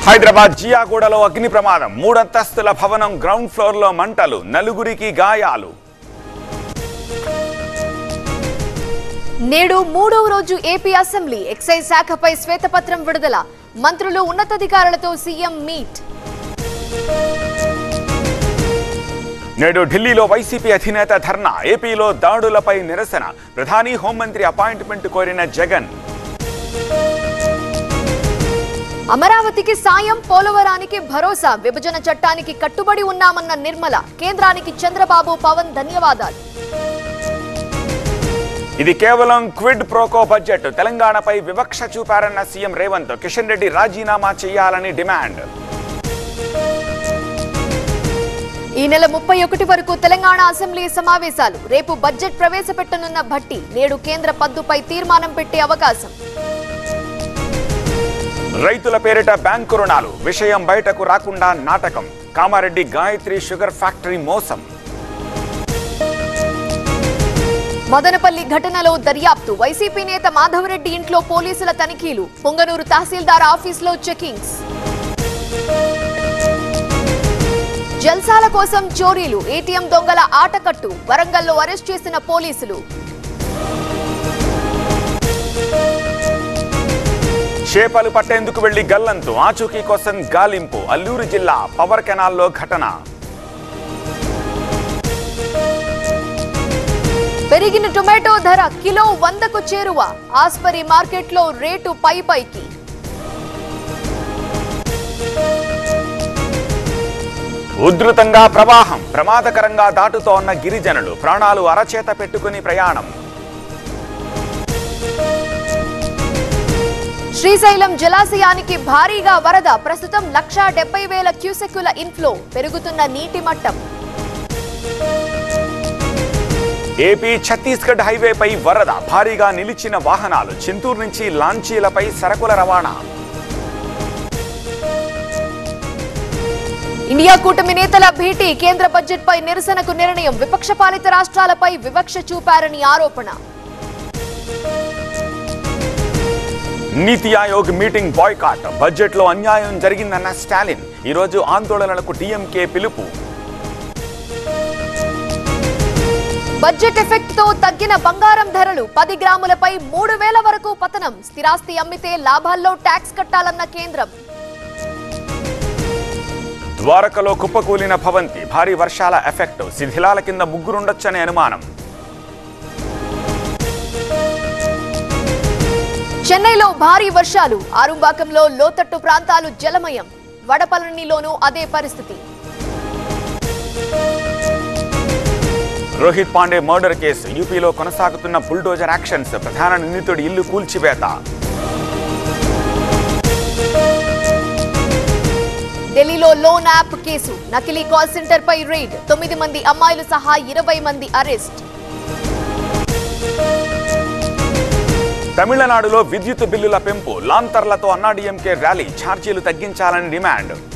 హైదరాబాద్ జియాగూడలో అగ్ని ప్రమాదం మూడంతస్తుల భవనం గ్రౌండ్ ఫ్లోర్ లో మంటలు నలుగురికి గాయాలు నేడు మూడవ రోజు ఏపీ అసెంబ్లీ ఎక్సైజ్ శాఖపై శ్వేతపత్రం విడుదల మంత్రులు ఉన్నతాధికారులతో సీఎం మీట్ నేడు ఢిల్లీలో వైసీపీ అధినేత ధర్నా ఏపీలో దాడులపై నిరసన ప్రధాని హోంమంత్రి అపాయింట్మెంట్ కోరిన జగన్ అమరావతికి సాయం పోలవరానికి భరోసా విభజన చట్టానికి కట్టుబడి ఉన్నామన్న నిర్మల కేంద్రానికి చంద్రబాబు పవన్ ధన్యవాదాలు ఇది కేవలం క్విడ్ ప్రోకో బడ్జెట్ తెలంగాణపై వివక్ష చూపారన్న సీఎం రేవంత్ కిషన్ రెడ్డి రాజీనామా చేయాలని డిమాండ్ ఈ నెల ముప్పై ఒకటి వరకు తెలంగాణ అసెంబ్లీ సమావేశాలు రేపు బడ్జెట్ ప్రవేశపెట్టనున్న భట్టి నేడు కేంద్ర పద్దుపై తీర్మానం పెట్టే అవకాశం రైతుల పేరిట బ్యాంకు రుణాలు విషయం బయటకు రాకుండా నాటకం కామారెడ్డి గాయత్రి షుగర్ ఫ్యాక్టరీ మోసం మదనపల్లి ఘటనలో దర్యాప్తు వైసీపీ నేత మాధవరెడ్డి ఇంట్లో పోలీసుల తనిఖీలు పొంగనూరు తహసీల్దార్ ఆఫీసులో చెకింగ్స్ జల్సాల కోసం చోరీలు ఏటీఎం దొంగల ఆటకట్టు వరంగల్లో అరెస్ట్ చేసిన పోలీసులు చేపలు పట్టేందుకు వెళ్లి గల్లంతు ఆచూకీ కోసం గాలింపు అల్లూరు జిల్లా పవర్ కెనాల్లో ఘటన పెరిగిన టొమాటో ధర కిలో వందకు చేరువ ఆస్పరి మార్కెట్లో రేటు పై పైకి ఉధృతంగా ప్రవాహం ప్రమాదకరంగా దాటుతోన్న గిరిజనులు ప్రాణాలు అరచేత పెట్టుకుని ప్రయాణం శ్రీశైలం జలాశయానికి భారీగా వరద ప్రస్తుతం లక్షా డెబ్బై వేల క్యూసెక్కుల ఇన్ఫ్లో పెరుగుతున్న నీటి మట్టం ఏపీ ఛత్తీస్గఢ్ హైవేపై వరద భారీగా నిలిచిన వాహనాలు చింతూరు నుంచి లాంచీలపై సరకుల రవాణా ఇండియా కూటమి నేతల భేటీ కేంద్ర బడ్జెట్ పై నిరసనకు నిర్ణయం విపక్ష పాలిత రాష్ట్రాలపై వివక్ష చూపారని ఆరోపణ నీతి ఆయోగ్ మీటింగ్ బాయ్కాట్ బడ్జెట్లో అన్యాయం జరిగిందన్న స్టాలిన్ ఈరోజు ఆందోళనలకు డీఎంకే పిలుపు బడ్జెట్ ఎఫెక్ట్ తో తగ్గిన బంగారం ధరలు పది గ్రాములపై మూడు వేల వరకు పతనం స్థిరాస్తి అమ్మితే లాభాల్లో ట్యాక్స్ కట్టాలన్న కేంద్రం ద్వారకలో కుప్పకూలిన భవంతి భారీ వర్షాల ఎఫెక్ట్ శిథిలాల కింద ముగ్గురుండొచ్చనే అనుమానం చెన్నైలో భారీ వర్షాలు ఆరుంబాకంలో లోతట్టు ప్రాంతాలు జలమయం వడపళనిలోనూ అదే పరిస్థితి రోహిత్ పాండే మర్డర్ కేసు యూపీలో కొనసాగుతున్న బుల్డోజర్ యాక్షన్స్ ప్రధాన నిందితుడి ఇల్లు కూల్చివేత ఢిల్లీలో లోన్ యాప్ కేసు నకిలీ కాల్ సెంటర్ పై రైడ్ తొమ్మిది మంది అమ్మాయిలు సహా ఇరవై మంది అరెస్ట్ తమిళనాడులో విద్యుత్ బిల్లుల పెంపు లాంతర్లతో అన్నాడీఎంకే ర్యాలీ ఛార్జీలు తగ్గించాలని డిమాండ్